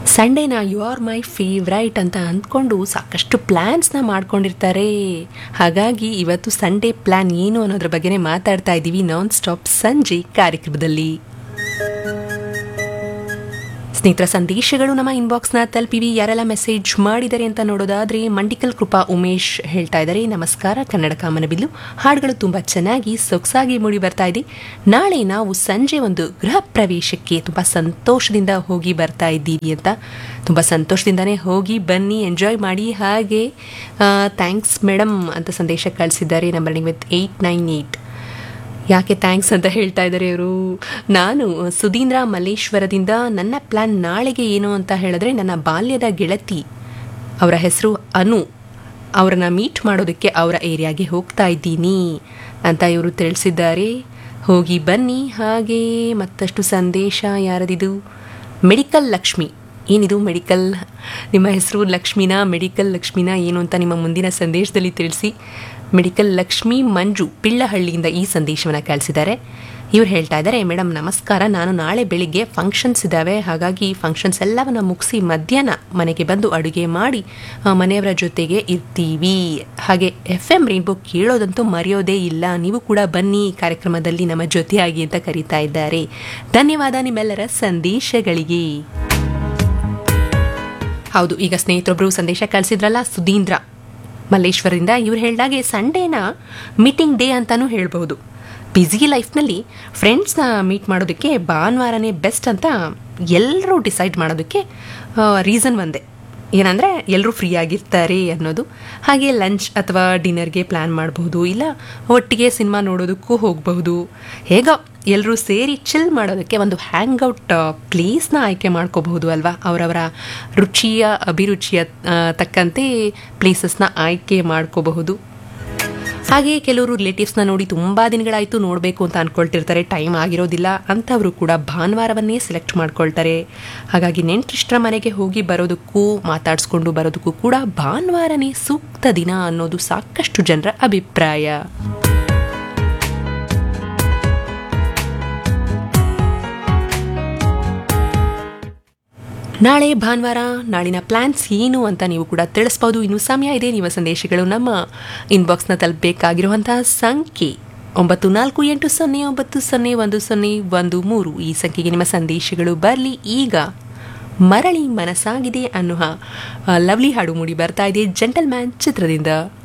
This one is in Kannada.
ಸಂಡೇನ ಯು ಆರ್ ಮೈ ಫೇವ್ರೈಟ್ ಅಂತ ಅಂದ್ಕೊಂಡು ಸಾಕಷ್ಟು ಪ್ಲ್ಯಾನ್ಸ್ನ ಮಾಡ್ಕೊಂಡಿರ್ತಾರೆ ಹಾಗಾಗಿ ಇವತ್ತು ಸಂಡೇ ಪ್ಲ್ಯಾನ್ ಏನು ಅನ್ನೋದ್ರ ಬಗ್ಗೆನೇ ಮಾತಾಡ್ತಾ ಇದ್ದೀವಿ ನಾನ್ ಸ್ಟಾಪ್ ಸಂಜೆ ಕಾರ್ಯಕ್ರಮದಲ್ಲಿ ಸ್ನೇಹಿತರ ಸಂದೇಶಗಳು ನಮ್ಮ ಇನ್ಬಾಕ್ಸ್ನ ತಲುಪಿವಿ ಯಾರೆಲ್ಲ ಮೆಸೇಜ್ ಮಾಡಿದ್ದಾರೆ ಅಂತ ನೋಡೋದಾದ್ರೆ ಮಂಡಿಕಲ್ ಕೃಪಾ ಉಮೇಶ್ ಹೇಳ್ತಾ ಇದ್ದಾರೆ ನಮಸ್ಕಾರ ಕನ್ನಡ ಕಾಮನಬಿಲ್ಲು ಹಾಡುಗಳು ತುಂಬ ಚೆನ್ನಾಗಿ ಸೊಗಸಾಗಿ ಮೂಡಿ ಬರ್ತಾ ಇದೆ ನಾಳೆ ನಾವು ಸಂಜೆ ಒಂದು ಗೃಹ ಪ್ರವೇಶಕ್ಕೆ ತುಂಬ ಸಂತೋಷದಿಂದ ಹೋಗಿ ಬರ್ತಾ ಇದ್ದೀವಿ ಅಂತ ತುಂಬ ಸಂತೋಷದಿಂದನೇ ಹೋಗಿ ಬನ್ನಿ ಎಂಜಾಯ್ ಮಾಡಿ ಹಾಗೆ ಥ್ಯಾಂಕ್ಸ್ ಮೇಡಮ್ ಅಂತ ಸಂದೇಶ ಕಳಿಸಿದ್ದಾರೆ number with eight nine eight ಯಾಕೆ ಥ್ಯಾಂಕ್ಸ್ ಅಂತ ಹೇಳ್ತಾ ಇದ್ದಾರೆ ಇವರು ನಾನು ಸುಧೀಂದ್ರ ಮಲ್ಲೇಶ್ವರದಿಂದ ನನ್ನ ಪ್ಲ್ಯಾನ್ ನಾಳೆಗೆ ಏನು ಅಂತ ಹೇಳಿದ್ರೆ ನನ್ನ ಬಾಲ್ಯದ ಗೆಳತಿ ಅವರ ಹೆಸರು ಅನು ಅವರನ್ನ ಮೀಟ್ ಮಾಡೋದಕ್ಕೆ ಅವರ ಏರಿಯಾಗೆ ಹೋಗ್ತಾ ಇದ್ದೀನಿ ಅಂತ ಇವರು ತಿಳಿಸಿದ್ದಾರೆ ಹೋಗಿ ಬನ್ನಿ ಹಾಗೆ ಮತ್ತಷ್ಟು ಸಂದೇಶ ಯಾರದಿದು ಮೆಡಿಕಲ್ ಲಕ್ಷ್ಮಿ ಏನಿದು ಮೆಡಿಕಲ್ ನಿಮ್ಮ ಹೆಸರು ಲಕ್ಷ್ಮಿನಾ ಮೆಡಿಕಲ್ ಲಕ್ಷ್ಮಿನಾ ಏನು ಅಂತ ನಿಮ್ಮ ಮುಂದಿನ ಸಂದೇಶದಲ್ಲಿ ತಿಳಿಸಿ ಮೆಡಿಕಲ್ ಲಕ್ಷ್ಮಿ ಮಂಜು ಪಿಳ್ಳಹಳ್ಳಿಯಿಂದ ಈ ಸಂದೇಶವನ್ನು ಕಳಿಸಿದ್ದಾರೆ ಇವ್ರು ಹೇಳ್ತಾ ಇದ್ದಾರೆ ಮೇಡಮ್ ನಮಸ್ಕಾರ ನಾನು ನಾಳೆ ಬೆಳಿಗ್ಗೆ ಫಂಕ್ಷನ್ಸ್ ಇದ್ದಾವೆ ಹಾಗಾಗಿ ಫಂಕ್ಷನ್ಸ್ ಎಲ್ಲವನ್ನ ಮುಗಿಸಿ ಮಧ್ಯಾಹ್ನ ಮನೆಗೆ ಬಂದು ಅಡುಗೆ ಮಾಡಿ ಆ, ಮನೆಯವರ ಜೊತೆಗೆ ಇರ್ತೀವಿ ಹಾಗೆ ಎಫ್ ಎಂ ರೈನ್ಬೋ ಕೇಳೋದಂತೂ ಮರೆಯೋದೇ ಇಲ್ಲ ನೀವು ಕೂಡ ಬನ್ನಿ ಕಾರ್ಯಕ್ರಮದಲ್ಲಿ ನಮ್ಮ ಜೊತೆಯಾಗಿ ಅಂತ ಕರೀತಾ ಇದ್ದಾರೆ ಧನ್ಯವಾದ ನಿಮ್ಮೆಲ್ಲರ ಸಂದೇಶಗಳಿಗೆ ಹೌದು ಈಗ ಸ್ನೇಹಿತರೊಬ್ರು ಸಂದೇಶ ಕಳಿಸಿದ್ರಲ್ಲ ಸುಧೀಂದ್ರ ಮಲ್ಲೇಶ್ವರದಿಂದ ಇವ್ರು ಹೇಳಿದಾಗೆ ಸಂಡೇನ ಮೀಟಿಂಗ್ ಡೇ ಅಂತಾನೂ ಹೇಳ್ಬೋದು ಬ್ಯುಸಿ ಲೈಫ್ನಲ್ಲಿ ಫ್ರೆಂಡ್ಸ್ನ ಮೀಟ್ ಮಾಡೋದಕ್ಕೆ ಭಾನುವಾರನೇ ಬೆಸ್ಟ್ ಅಂತ ಎಲ್ಲರೂ ಡಿಸೈಡ್ ಮಾಡೋದಕ್ಕೆ ರೀಸನ್ ಒಂದೇ ಏನಂದರೆ ಎಲ್ಲರೂ ಫ್ರೀ ಆಗಿರ್ತಾರೆ ಅನ್ನೋದು ಹಾಗೆ ಲಂಚ್ ಅಥವಾ ಡಿನ್ನರ್ಗೆ ಪ್ಲ್ಯಾನ್ ಮಾಡಬಹುದು ಇಲ್ಲ ಒಟ್ಟಿಗೆ ಸಿನಿಮಾ ನೋಡೋದಕ್ಕೂ ಹೋಗಬಹುದು ಹೇಗೋ ಎಲ್ಲರೂ ಸೇರಿ ಚಿಲ್ ಮಾಡೋದಕ್ಕೆ ಒಂದು ಹ್ಯಾಂಗ್ಔಟ್ ಪ್ಲೇಸ್ನ ಆಯ್ಕೆ ಮಾಡ್ಕೋಬಹುದು ಅಲ್ವಾ ಅವರವರ ರುಚಿಯ ಅಭಿರುಚಿಯ ಆ, ತಕ್ಕಂತೆ ಪ್ಲೇಸಸ್ನ ಆಯ್ಕೆ ಮಾಡ್ಕೋಬಹುದು ಹಾಗೆ ಕೆಲವರು ರಿಲೇಟಿವ್ಸ್ನ ನೋಡಿ ತುಂಬ ದಿನಗಳಾಯಿತು ನೋಡಬೇಕು ಅಂತ ಅನ್ಕೊಳ್ತಿರ್ತಾರೆ ಟೈಮ್ ಆಗಿರೋದಿಲ್ಲ ಅಂಥವರು ಕೂಡ ಭಾನುವಾರವನ್ನೇ ಸೆಲೆಕ್ಟ್ ಮಾಡ್ಕೊಳ್ತಾರೆ ಹಾಗಾಗಿ ನೆಂಟ್ರಿಷ್ಟರ ಮನೆಗೆ ಹೋಗಿ ಬರೋದಕ್ಕೂ ಮಾತಾಡಿಸ್ಕೊಂಡು ಬರೋದಕ್ಕೂ ಕೂಡ ಭಾನುವಾರನೇ ಸೂಕ್ತ ದಿನ ಅನ್ನೋದು ಸಾಕಷ್ಟು ಜನರ ಅಭಿಪ್ರಾಯ ನಾಳೆ ಭಾನುವಾರ ನಾಳಿನ ಪ್ಲ್ಯಾನ್ಸ್ ಏನು ಅಂತ ನೀವು ಕೂಡ ತಿಳಿಸ್ಬೋದು ಇನ್ನು ಸಮಯ ಇದೆ ನಿಮ್ಮ ಸಂದೇಶಗಳು ನಮ್ಮ ಇನ್ಬಾಕ್ಸ್ನ ತಲುಪಬೇಕಾಗಿರುವಂತಹ ಸಂಖ್ಯೆ ಒಂಬತ್ತು ನಾಲ್ಕು ಎಂಟು ಸೊನ್ನೆ ಒಂಬತ್ತು ಸೊನ್ನೆ ಒಂದು ಸೊನ್ನೆ ಒಂದು ಮೂರು ಈ ಸಂಖ್ಯೆಗೆ ನಿಮ್ಮ ಸಂದೇಶಗಳು ಬರಲಿ ಈಗ ಮರಳಿ ಮನಸ್ಸಾಗಿದೆ ಅನ್ನುವ ಲವ್ಲಿ ಹಾಡು ಮೂಡಿ ಬರ್ತಾ ಇದೆ ಜೆಂಟಲ್ಮ್ಯಾನ್ ಚಿತ್ರದಿಂದ